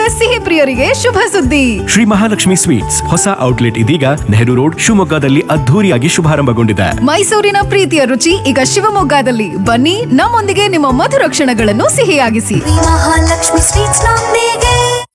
ಸಿಹಿ ಪ್ರಿಯರಿಗೆ ಶುಭ ಸುದ್ದಿ ಶ್ರೀ ಮಹಾಲಕ್ಷ್ಮಿ ಸ್ವೀಟ್ಸ್ ಹೊಸ ಔಟ್ಲೆಟ್ ಇದೀಗ ನೆಹರು ರೋಡ್ ಶಿವಮೊಗ್ಗದಲ್ಲಿ ಅದ್ಧೂರಿಯಾಗಿ ಶುಭಾರಂಭಗೊಂಡಿದೆ ಮೈಸೂರಿನ ಪ್ರೀತಿಯ ರುಚಿ ಈಗ ಶಿವಮೊಗ್ಗದಲ್ಲಿ ಬನ್ನಿ ನಮ್ಮೊಂದಿಗೆ ನಿಮ್ಮ ಮಧುರ ಕ್ಷಣಗಳನ್ನು ಸಿಹಿಯಾಗಿಸಿ ಮಹಾಲಕ್ಷ್ಮಿ ಸ್ವೀಟ್ಸ್ ನೊಂದಿಗೆ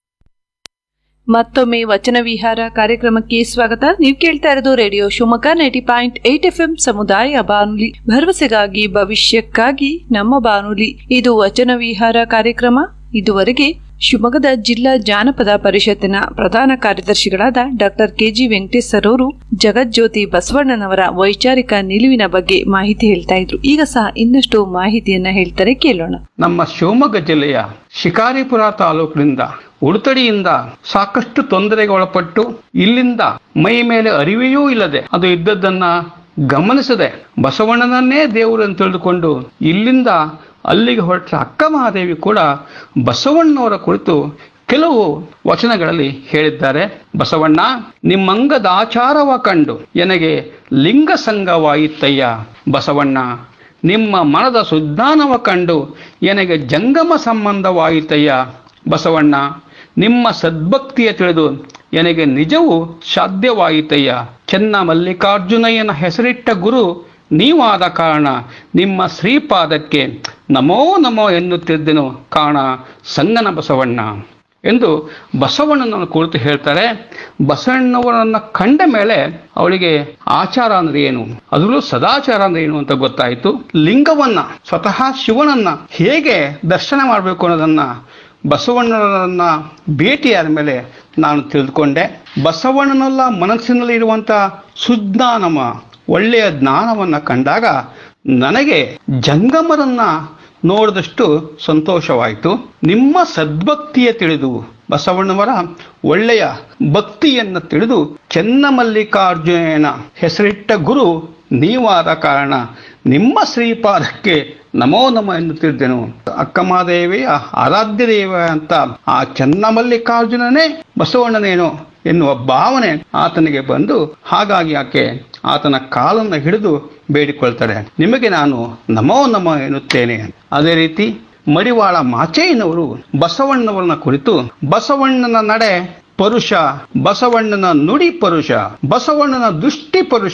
ಮತ್ತೊಮ್ಮೆ ವಚನ ವಿಹಾರ ಕಾರ್ಯಕ್ರಮಕ್ಕೆ ಸ್ವಾಗತ ನೀವು ಕೇಳ್ತಾ ಇರೋದು radio Shivamogga ninety point eight F M ಸಮುದಾಯ ಬಾನುಲಿ ಭರವಸೆಗಾಗಿ ಭವಿಷ್ಯಕ್ಕಾಗಿ ನಮ್ಮ ಬಾನುಲಿ ಇದು ವಚನ ವಿಹಾರ ಕಾರ್ಯಕ್ರಮ ಇದುವರೆಗೆ ಶಿವಮೊಗ್ಗದ ಜಿಲ್ಲಾ ಜಾನಪದ ಪರಿಷತ್ತಿನ ಪ್ರಧಾನ ಕಾರ್ಯದರ್ಶಿಗಳಾದ ಡಾಕ್ಟರ್ ಕೆಜಿ ವೆಂಕಟೇಶ್ ಸರ್ ಅವರು ಜಗಜ್ಯೋತಿ ಬಸವಣ್ಣನವರ ವೈಚಾರಿಕ ನಿಲುವಿನ ಬಗ್ಗೆ ಮಾಹಿತಿ ಹೇಳ್ತಾ ಇದ್ರು ಈಗ ಸಹ ಇನ್ನಷ್ಟು ಮಾಹಿತಿಯನ್ನ ಹೇಳ್ತಾರೆ ಕೇಳೋಣ ನಮ್ಮ ಶಿವಮೊಗ್ಗ ಜಿಲ್ಲೆಯ ಶಿಕಾರಿಪುರ ತಾಲೂಕಿನಿಂದ ಉಡುತಡಿಯಿಂದ ಸಾಕಷ್ಟು ತೊಂದರೆಗೆ ಒಳಪಟ್ಟು ಇಲ್ಲಿಂದ ಮೈ ಮೇಲೆ ಅರಿವೆಯೂ ಇಲ್ಲದೆ ಅದು ಇದ್ದದ್ದನ್ನ ಗಮನಿಸದೆ ಬಸವಣ್ಣನನ್ನೇ ದೇವರು ಅಂತ ತಿಳಿದುಕೊಂಡು ಇಲ್ಲಿಂದ ಅಲ್ಲಿಗೆ ಹೊರಟ ಅಕ್ಕ ಮಹಾದೇವಿ ಕೂಡ ಬಸವಣ್ಣನವರ ಕುರಿತು ಕೆಲವು ವಚನಗಳಲ್ಲಿ ಹೇಳಿದ್ದಾರೆ ಬಸವಣ್ಣ ನಿಮ್ಮಂಗದ ಆಚಾರವ ಕಂಡು ಎನಗೆ ಲಿಂಗ ಸಂಘವಾಯಿತಯ್ಯ ಬಸವಣ್ಣ ನಿಮ್ಮ ಮನದ ಸುಜ್ಞಾನವ ಕಂಡು ಎನಗೆ ಜಂಗಮ ಸಂಬಂಧವಾಯಿತಯ್ಯ ಬಸವಣ್ಣ ನಿಮ್ಮ ಸದ್ಭಕ್ತಿಯ ತಿಳಿದು ಎನಗೆ ನಿಜವು ಸಾಧ್ಯವಾಯಿತಯ್ಯ ಚೆನ್ನ ಮಲ್ಲಿಕಾರ್ಜುನಯ್ಯನ ಹೆಸರಿಟ್ಟ ಗುರು ನೀವಾದ ಕಾರಣ ನಿಮ್ಮ ಶ್ರೀಪಾದಕ್ಕೆ ನಮೋ ನಮೋ ಎನ್ನುತ್ತಿದ್ದೆನು ಕಾಣ ಸಂಗನ ಬಸವಣ್ಣ ಎಂದು ಬಸವಣ್ಣನನ್ನು ಕುರಿತು ಹೇಳ್ತಾರೆ ಬಸವಣ್ಣವರನ್ನ ಕಂಡ ಮೇಲೆ ಅವಳಿಗೆ ಆಚಾರ ಅಂದ್ರೆ ಏನು ಅದರಲ್ಲೂ ಸದಾಚಾರ ಅಂದ್ರೆ ಏನು ಅಂತ ಗೊತ್ತಾಯಿತು ಲಿಂಗವನ್ನ ಸ್ವತಃ ಶಿವನನ್ನ ಹೇಗೆ ದರ್ಶನ ಮಾಡಬೇಕು ಅನ್ನೋದನ್ನ ಬಸವಣ್ಣನನ್ನ ಭೇಟಿಯಾದ ಮೇಲೆ ನಾನು ತಿಳಿದುಕೊಂಡೆ ಬಸವಣ್ಣನಲ್ಲ ಮನಸ್ಸಿನಲ್ಲಿ ಇರುವಂತ ಸುಜ್ಞಾನಮ ಒಳ್ಳೆಯ ಜ್ಞಾನವನ್ನ ಕಂಡಾಗ ನನಗೆ ಜಂಗಮರನ್ನ ನೋಡಿದಷ್ಟು ಸಂತೋಷವಾಯಿತು ನಿಮ್ಮ ಸದ್ಭಕ್ತಿಯ ತಿಳಿದು ಬಸವಣ್ಣವರ ಒಳ್ಳೆಯ ಭಕ್ತಿಯನ್ನು ತಿಳಿದು ಚೆನ್ನಮಲ್ಲಿಕಾರ್ಜುನನ ಹೆಸರಿಟ್ಟ ಗುರು ನೀವಾದ ಕಾರಣ ನಿಮ್ಮ ಶ್ರೀಪಾದಕ್ಕೆ ನಮೋ ನಮ ಎನ್ನುತ್ತಿದ್ದೆನು ಅಕ್ಕಮಾದೇವಿಯ ಆರಾಧ್ಯ ದೇವ ಅಂತ ಆ ಚೆನ್ನಮಲ್ಲಿಕಾರ್ಜುನನೇ ಬಸವಣ್ಣನೇನು ಎನ್ನುವ ಭಾವನೆ ಆತನಿಗೆ ಬಂದು ಹಾಗಾಗಿ ಆಕೆ ಆತನ ಕಾಲನ್ನು ಹಿಡಿದು ಬೇಡಿಕೊಳ್ತಾರೆ ನಿಮಗೆ ನಾನು ನಮೋ ನಮ ಎನ್ನುತ್ತೇನೆ ಅದೇ ರೀತಿ ಮಡಿವಾಳ ಮಾಚಯ್ಯನವರು ಬಸವಣ್ಣವರನ್ನ ಕುರಿತು ಬಸವಣ್ಣನ ನಡೆ ಪರುಷ ಬಸವಣ್ಣನ ನುಡಿ ಪರುಷ ಬಸವಣ್ಣನ ದೃಷ್ಟಿ ಪರುಷ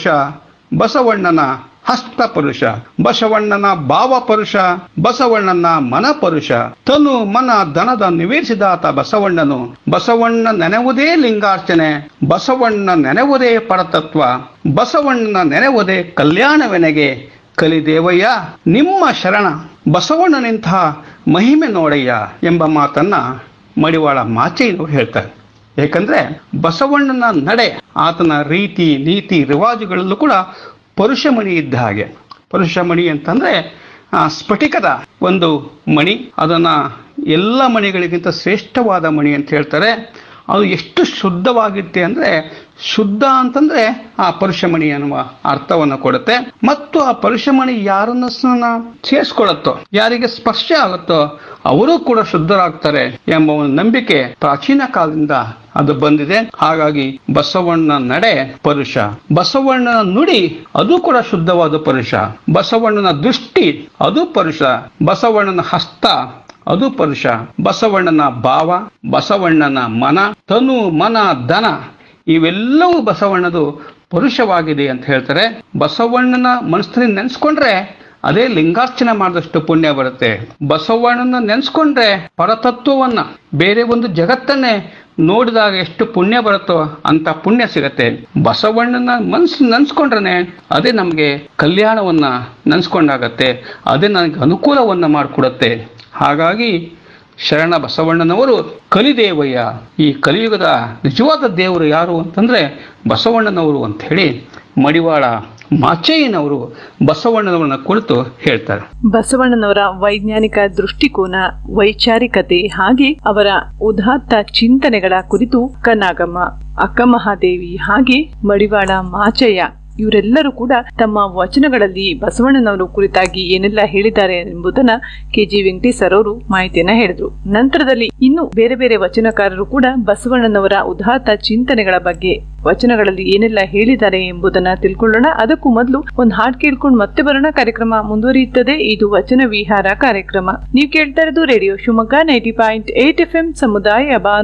ಬಸವಣ್ಣನ ಹಸ್ತ ಪರುಷ ಬಸವಣ್ಣನ ಭಾವ ಪರುಷ ಬಸವಣ್ಣನ ಮನ ಪರುಷ ತನು ಮನ ದನದ ನಿವೇಶಿದಾತ ಬಸವಣ್ಣನು ಬಸವಣ್ಣ ನೆನೆವುದೇ ಲಿಂಗಾರ್ಚನೆ ಬಸವಣ್ಣ ನೆನೆವುದೇ ಪರತತ್ವ ಬಸವಣ್ಣನ ನೆನೆವುದೇ ಕಲ್ಯಾಣವೆನಗೆ ಕಲಿದೇವಯ್ಯ ನಿಮ್ಮ ಶರಣ ಬಸವಣ್ಣನಿಂತಹ ಮಹಿಮೆ ನೋಡಯ್ಯ ಎಂಬ ಮಾತನ್ನ ಮಡಿವಾಳ ಮಾಚಯ್ಯನವರು ಹೇಳ್ತಾರೆ ಏಕೆಂದ್ರೆ ಬಸವಣ್ಣನ ನಡೆ ಆತನ ರೀತಿ ನೀತಿ ರಿವಾಜುಗಳಲ್ಲೂ ಕೂಡ ಪರುಷಮಣಿ ಇದ್ದ ಹಾಗೆ ಪರುಷಮಣಿ ಅಂತಂದ್ರೆ ಆ, ಸ್ಫಟಿಕದ ಒಂದು ಮಣಿ ಅದನ್ನ ಎಲ್ಲ ಮಣಿಗಳಿಗಿಂತ ಶ್ರೇಷ್ಠವಾದ ಮಣಿ ಅಂತ ಹೇಳ್ತಾರೆ ಅದು ಎಷ್ಟು ಶುದ್ಧವಾಗಿತ್ತೆ ಅಂದ್ರೆ ಶುದ್ಧ ಅಂತಂದ್ರೆ ಆ ಪರುಷಮಣಿ ಅನ್ನುವ ಅರ್ಥವನ್ನು ಕೊಡುತ್ತೆ ಮತ್ತು ಆ ಪರುಷಮಣಿ ಯಾರನ್ನ ಸ- ಸೇರಿಸ್ಕೊಳ್ಳುತ್ತೋ ಯಾರಿಗೆ ಸ್ಪರ್ಶ ಆಗುತ್ತೋ ಅವರು ಕೂಡ ಶುದ್ಧರಾಗ್ತಾರೆ ಎಂಬ ಒಂದು ನಂಬಿಕೆ ಪ್ರಾಚೀನ ಕಾಲದಿಂದ ಅದು ಬಂದಿದೆ ಹಾಗಾಗಿ ಬಸವಣ್ಣ ನಡೆ ಪರುಷ ಬಸವಣ್ಣನ ನುಡಿ ಅದು ಕೂಡ ಶುದ್ಧವಾದ ಪರುಷ ಬಸವಣ್ಣನ ದೃಷ್ಟಿ ಅದು ಪರುಷ ಬಸವಣ್ಣನ ಹಸ್ತ ಅದು ಪರುಷ ಬಸವಣ್ಣನ ಭಾವ ಬಸವಣ್ಣನ ಮನ ತನು ಮನ ದನ ಇವೆಲ್ಲವೂ ಬಸವಣ್ಣದು ಪರುಷವಾಗಿದೆ ಅಂತ ಹೇಳ್ತಾರೆ ಬಸವಣ್ಣನ ಮನಸ್ಸಿನಲ್ಲಿ ನೆನೆಸ್ಕೊಂಡ್ರೆ ಅದೇ ಲಿಂಗಾರ್ಚನೆ ಮಾಡಿದಷ್ಟು ಪುಣ್ಯ ಬರುತ್ತೆ ಬಸವಣ್ಣನ ನೆನೆಸ್ಕೊಂಡ್ರೆ ಪರತತ್ವವನ್ನ ಬೇರೆ ಒಂದು ಜಗತ್ತನ್ನೇ ನೋಡಿದಾಗ ಎಷ್ಟು ಪುಣ್ಯ ಬರುತ್ತೋ ಅಂತ ಪುಣ್ಯ ಸಿಗತ್ತೆ ಬಸವಣ್ಣನ ಮನಸ್ಸು ನೆನ್ಸ್ಕೊಂಡ್ರೆ ಅದೇ ನಮಗೆ ಕಲ್ಯಾಣವನ್ನ ನೆನ್ಸ್ಕೊಂಡಾಗತ್ತೆ ಅದೇ ನನಗೆ ಅನುಕೂಲವನ್ನ ಮಾಡಿಕೊಡುತ್ತೆ ಹಾಗಾಗಿ ಶರಣ ಬಸವಣ್ಣನವರು ಕಲಿದೇವಯ್ಯ ಈ ಕಲಿಯುಗದ ನಿಜವಾದ ದೇವರು ಯಾರು ಅಂತಂದ್ರೆ ಬಸವಣ್ಣನವರು ಅಂತ ಹೇಳಿ ಮಡಿವಾಳ ಮಾಚಯ್ಯನವರು ಬಸವಣ್ಣನವರನ್ನ ಕುರಿತು ಹೇಳ್ತಾರೆ ಬಸವಣ್ಣನವರ ವೈಜ್ಞಾನಿಕ ದೃಷ್ಟಿಕೋನ ವೈಚಾರಿಕತೆ ಹಾಗೆ ಅವರ ಉದಾತ್ತ ಚಿಂತನೆಗಳ ಕುರಿತು ಕನಾಗಮ್ಮ ಅಕ್ಕಮಹಾದೇವಿ ಹಾಗೆ ಮಡಿವಾಳ ಮಾಚಯ್ಯ ಇವರೆಲ್ಲರೂ ಕೂಡ ತಮ್ಮ ವಚನಗಳಲ್ಲಿ ಬಸವಣ್ಣನವರು ಕುರಿತಾಗಿ ಏನೆಲ್ಲ ಹೇಳಿದ್ದಾರೆ ಎಂಬುದನ್ನ ಕೆಜಿ ವೆಂಕಟೇಶ್ ಸರ್ ಅವರು ಮಾಹಿತಿಯನ್ನ ಹೇಳಿದ್ರು ನಂತರದಲ್ಲಿ ಇನ್ನು ಬೇರೆ ಬೇರೆ ವಚನಕಾರರು ಕೂಡ ಬಸವಣ್ಣನವರ ಉದಾತ್ತ ಚಿಂತನೆಗಳ ಬಗ್ಗೆ ವಚನಗಳಲ್ಲಿ ಏನೆಲ್ಲ ಹೇಳಿದ್ದಾರೆ ಎಂಬುದನ್ನ ತಿಳ್ಕೊಳ್ಳೋಣ ಅದಕ್ಕೂ ಮೊದಲು ಒಂದು ಹಾಡ್ ಕೇಳ್ಕೊಂಡು ಮತ್ತೆ ಬರೋಣ ಕಾರ್ಯಕ್ರಮ ಮುಂದುವರಿಯುತ್ತದೆ ಇದು ವಚನ ವಿಹಾರ ಕಾರ್ಯಕ್ರಮ ನೀವು ಕೇಳ್ತಾ ಇರೋದು radio Shivamogga ninety point eight F M ಸಮುದಾಯ ಬಾನು